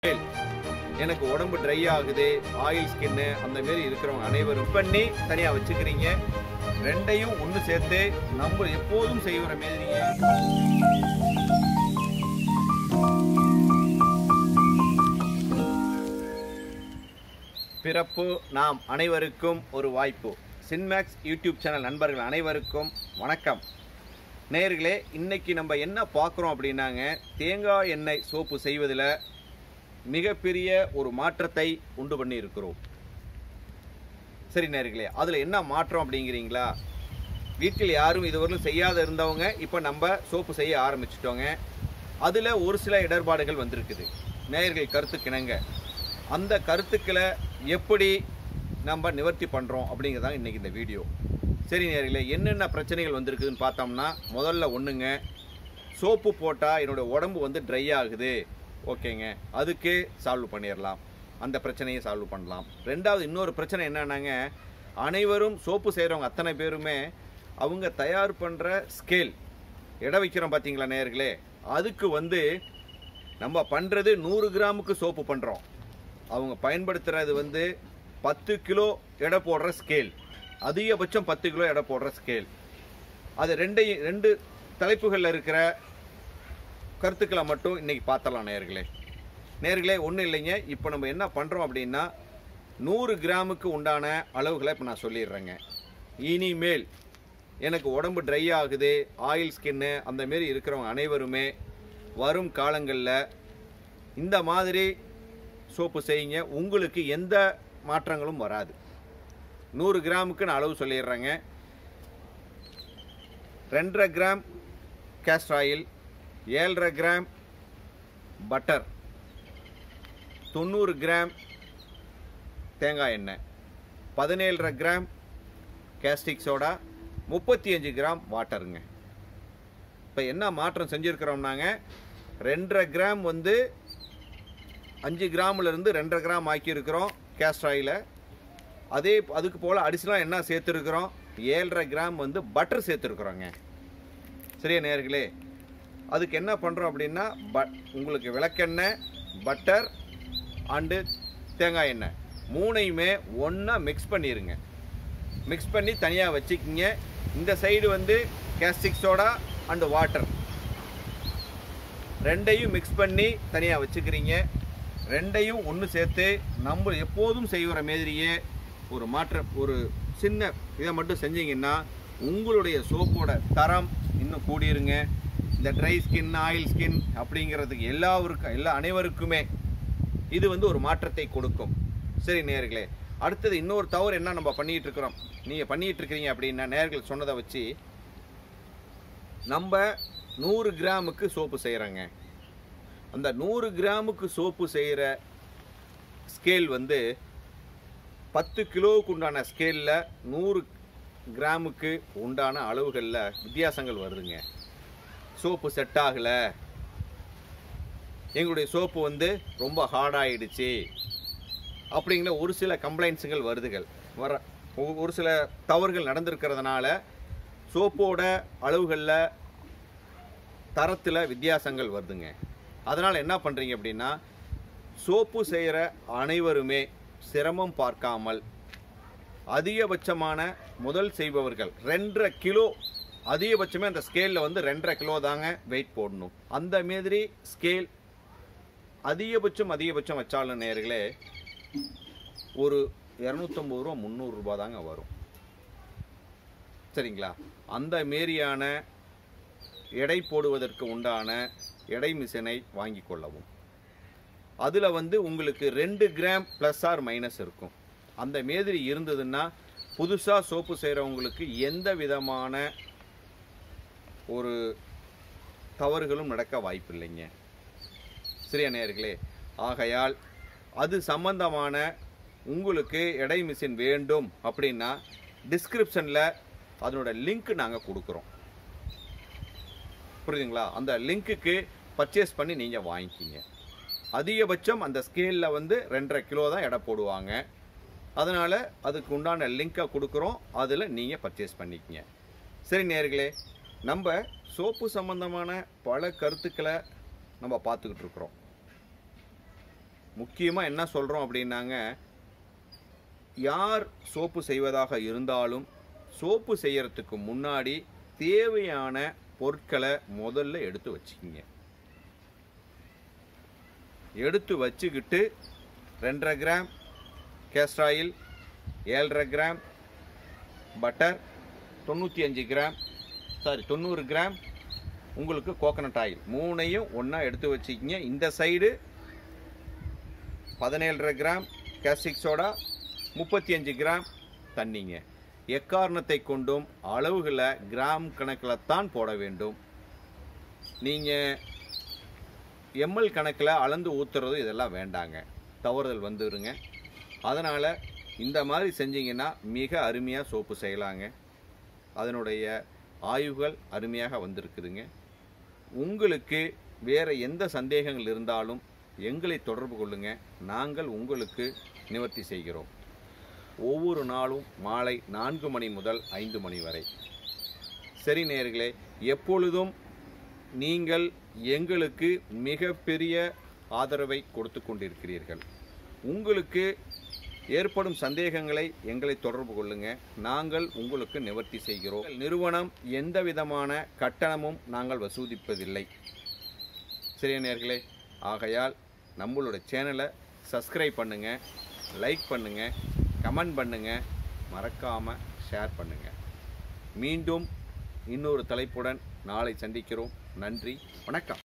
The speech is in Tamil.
எனக்கு உடம்பு ட்ரை ஆகுது ஆயில் ஸ்கின்னு அந்த மாரி இருக்கிறவங்க அனைவரும் பண்ணி தனியாக வச்சுக்கிறீங்க ரெண்டையும் ஒன்று சேர்த்து நம்ம எப்போதும் செய்கிற மாதிரியே பிறப்பு நாம் அனைவருக்கும் ஒரு வாய்ப்பு சின்மேக்ஸ் யூடியூப் சேனல் நண்பர்கள் அனைவருக்கும் வணக்கம் நேயர்களே இன்னைக்கு நம்ம என்ன பார்க்குறோம் அப்படின்னாங்க தேங்காய் எண்ணெய் சோப்பு செய்வதில் மிகப்பெரிய ஒரு மாற்றத்தை உண்டு பண்ணி இருக்கிறோம் சரி நேர்களே அதில் என்ன மாற்றம் அப்படிங்கிறீங்களா வீட்டில் யாரும் இதுவரையிலும் செய்யாத இருந்தவங்க இப்போ நம்ம சோப்பு செய்ய ஆரம்பிச்சிட்டோங்க அதில் ஒரு சில இடர்பாடுகள் வந்திருக்குது நேயர்கள் கருத்துக்கிணங்க அந்த கருத்துக்களை எப்படி நம்ம நிவர்த்தி பண்ணுறோம் அப்படிங்கிறதாங்க இன்றைக்கி இந்த வீடியோ சரி நேர்களே என்னென்ன பிரச்சனைகள் வந்திருக்குதுன்னு பார்த்தோம்னா முதல்ல ஒன்றுங்க சோப்பு போட்டால் என்னோட உடம்பு வந்து ட்ரை ஆகுது ஓகேங்க அதுக்கு சால்வ் பண்ணிடலாம் அந்த பிரச்சனையை சால்வ் பண்ணலாம் ரெண்டாவது இன்னொரு பிரச்சனை என்னன்னாங்க அனைவரும் சோப்பு செய்கிறவங்க அத்தனை பேருமே அவங்க தயார் பண்ணுற ஸ்கேல் எடை வைக்கிறோம் பார்த்தீங்களா நேயர்களே அதுக்கு வந்து நம்ம பண்ணுறது நூறு கிராமுக்கு சோப்பு பண்ணுறோம் அவங்க பயன்படுத்துகிறது வந்து பத்து கிலோ எடை போடுற ஸ்கேல் அதிகபட்சம் பத்து கிலோ எடை போடுற ஸ்கேல் அது ரெண்டையும் ரெண்டு தலைப்புகளில் இருக்கிற கருத்துக்களை மட்டும் இன்னைக்கு பார்த்தலாம் நேர்களே நேர்களே ஒன்றும் இல்லைங்க இப்போ நம்ம என்ன பண்ணுறோம் அப்படின்னா நூறு கிராமுக்கு உண்டான அளவுகளை இப்போ நான் சொல்லிடுறேங்க இனிமேல் எனக்கு உடம்பு ட்ரை ஆகுது ஆயில் ஸ்கின்னு அந்த மாரி இருக்கிறவங்க அனைவருமே வரும் காலங்களில் இந்த மாதிரி சோப்பு செய்யுங்க உங்களுக்கு எந்த மாற்றங்களும் வராது நூறு கிராமுக்கு நான் அளவு சொல்லிடுறேங்க ரெண்டரை கிராம் கேஸ்ட் ஆயில் ஏழரை கிராம் பட்டர் தொண்ணூறு கிராம் தேங்காய் எண்ணெய் பதினேழரை கிராம் கேஸ்டிக் சோடா முப்பத்தி அஞ்சு கிராம் வாட்டருங்க இப்போ என்ன மாற்றம் செஞ்சுருக்கிறோம்னாங்க ரெண்டரை கிராம் வந்து அஞ்சு கிராம்லேருந்து ரெண்டரை கிராம் ஆக்கியிருக்கிறோம் கேஸ்ட் ஆயிலை அதே அதுக்கு போல் அடிஷனலாக என்ன சேர்த்துருக்குறோம் ஏழரை கிராம் வந்து பட்டர் சேர்த்துருக்குறோங்க சரியா நேர்களே அதுக்கு என்ன பண்ணுறோம் அப்படின்னா பட் உங்களுக்கு விளக்கெண்ணெய் பட்டர் அண்டு தேங்காய் எண்ணெய் மூணையுமே ஒன்றா மிக்ஸ் பண்ணிடுங்க மிக்ஸ் பண்ணி தனியாக வச்சுக்கிங்க இந்த சைடு வந்து கேஸ்டிக் சோடா அண்டு வாட்டர் ரெண்டையும் மிக்ஸ் பண்ணி தனியாக வச்சுக்கிறீங்க ரெண்டையும் ஒன்று சேர்த்து நம்ம எப்போதும் செய்கிற மாதிரியே ஒரு மாற்ற ஒரு சின்ன இதை மட்டும் செஞ்சீங்கன்னா உங்களுடைய சோப்போட தரம் இன்னும் கூடிருங்க இந்த ட்ரை ஸ்கின் ஆயில் ஸ்கின் அப்படிங்கிறதுக்கு எல்லாருக்கும் எல்லா அனைவருக்குமே இது வந்து ஒரு மாற்றத்தை கொடுக்கும் சரி நேர்களே அடுத்தது இன்னொரு தவறு என்ன நம்ம பண்ணிட்டு இருக்கிறோம் நீங்கள் பண்ணிட்டு இருக்கிறீங்க அப்படின்னா நேர்கள் சொன்னதை வச்சு நம்ம நூறு கிராமுக்கு சோப்பு செய்கிறோங்க அந்த நூறு கிராமுக்கு சோப்பு செய்கிற ஸ்கேல் வந்து பத்து கிலோவுக்கு உண்டான ஸ்கேலில் நூறு கிராமுக்கு உண்டான அளவுகளில் வித்தியாசங்கள் வருதுங்க சோப்பு செட் ஆகலை எங்களுடைய சோப்பு வந்து ரொம்ப ஹார்டாகிடுச்சு அப்படிங்கிற ஒரு சில கம்ப்ளைண்ட்ஸுகள் வருதுகள் வர ஒ- ஒரு சில தவறுகள் நடந்திருக்கிறதுனால சோப்போட அளவுகளில் தரத்தில் வித்தியாசங்கள் வருதுங்க அதனால் என்ன பண்ணுறீங்க அப்படின்னா சோப்பு செய்கிற அனைவருமே சிரமம் பார்க்காமல் அதிகபட்சமான முதல் செய்பவர்கள் ரெண்டரை கிலோ அதிகபட்சமே அந்த ஸ்கேலில் வந்து ரெண்டரை கிலோ தாங்க வெயிட் போடணும் அந்த மாதிரி ஸ்கேல் அதிகபட்சம் அதிகபட்சம் வச்சாலும் நேர்களே ஒரு இரநூத்தம்பது ரூபா முந்நூறுரூபா தாங்க வரும் சரிங்களா அந்த மாரியான எடை போடுவதற்கு உண்டான எடை மிஷினை வாங்கி கொள்ளவும் அதில் வந்து உங்களுக்கு ரெண்டு கிராம் ப்ளஸ் ஆர் மைனஸ் இருக்கும் அந்த மாதிரி இருந்ததுன்னா புதுசாக சோப்பு செய்கிறவங்களுக்கு எந்த விதமான ஒரு தவறுகளும் நடக்க வாய்ப்பில்லைங்க சரியா நேயர்களே ஆகையால் அது சம்பந்தமான உங்களுக்கு எடை மிஷின் வேண்டும் அப்படின்னா டிஸ்கிரிப்ஷனில் அதனோட லிங்க் நாங்கள் கொடுக்குறோம் புரியுதுங்களா அந்த லிங்க்குக்கு பர்ச்சேஸ் பண்ணி நீங்கள் வாங்கிக்கிங்க அதிகபட்சம் அந்த ஸ்கேலில் வந்து ரெண்டரை கிலோ தான் எடை போடுவாங்க அதனால் அதுக்கு உண்டான லிங்கை கொடுக்குறோம் அதில் நீங்கள் பர்ச்சேஸ் பண்ணிக்கங்க சரி நேர்களே நம்ம சோப்பு சம்பந்தமான பல கருத்துக்களை நம்ம பார்த்துக்கிட்டு இருக்கிறோம் முக்கியமாக என்ன சொல்கிறோம் அப்படின்னாங்க யார் சோப்பு செய்வதாக இருந்தாலும் சோப்பு செய்யறதுக்கு முன்னாடி தேவையான பொருட்களை முதல்ல எடுத்து வச்சுக்கிங்க எடுத்து வச்சுக்கிட்டு ரெண்டரை கிராம் கேஸ்ட் ஆயில் ஏழரை கிராம் பட்டர் தொண்ணூற்றி அஞ்சு கிராம் சாரி தொண்ணூறு கிராம் உங்களுக்கு கோகனட் ஆயில் மூணையும் ஒன்றா எடுத்து வச்சுக்கிங்க இந்த சைடு பதினேழரை கிராம் கேஸ்டிக் சோடா முப்பத்தி அஞ்சு கிராம் தண்ணிங்க எக்காரணத்தை கொண்டும் அளவுகளை கிராம் கணக்கில் தான் போட வேண்டும் நீங்கள் எம்எல் கணக்கில் அளந்து ஊற்றுறது இதெல்லாம் வேண்டாங்க தவறுதல் வந்துருங்க அதனால் இந்த மாதிரி செஞ்சீங்கன்னா மிக அருமையாக சோப்பு செய்யலாங்க அதனுடைய ஆய்வுகள் அருமையாக வந்திருக்குதுங்க உங்களுக்கு வேறு எந்த சந்தேகங்கள் இருந்தாலும் எங்களை தொடர்பு கொள்ளுங்க நாங்கள் உங்களுக்கு நிவர்த்தி செய்கிறோம் ஒவ்வொரு நாளும் மாலை நான்கு மணி முதல் ஐந்து மணி வரை சரி நேயர்களே எப்பொழுதும் நீங்கள் எங்களுக்கு மிகப்பெரிய ஆதரவை கொடுத்து கொண்டிருக்கிறீர்கள் உங்களுக்கு ஏற்படும் சந்தேகங்களை எங்களை தொடர்பு கொள்ளுங்க நாங்கள் உங்களுக்கு நிவர்த்தி செய்கிறோம் நிறுவனம் எந்த விதமான கட்டணமும் நாங்கள் வசூலிப்பதில்லை சரியா நேர்களே ஆகையால் நம்மளோட சேனலை சப்ஸ்கிரைப் பண்ணுங்க லைக் பண்ணுங்க கமெண்ட் பண்ணுங்க மறக்காம ஷேர் பண்ணுங்க மீண்டும் இன்னொரு தலைப்புடன் நாளை சந்திக்கிறோம் நன்றி வணக்கம்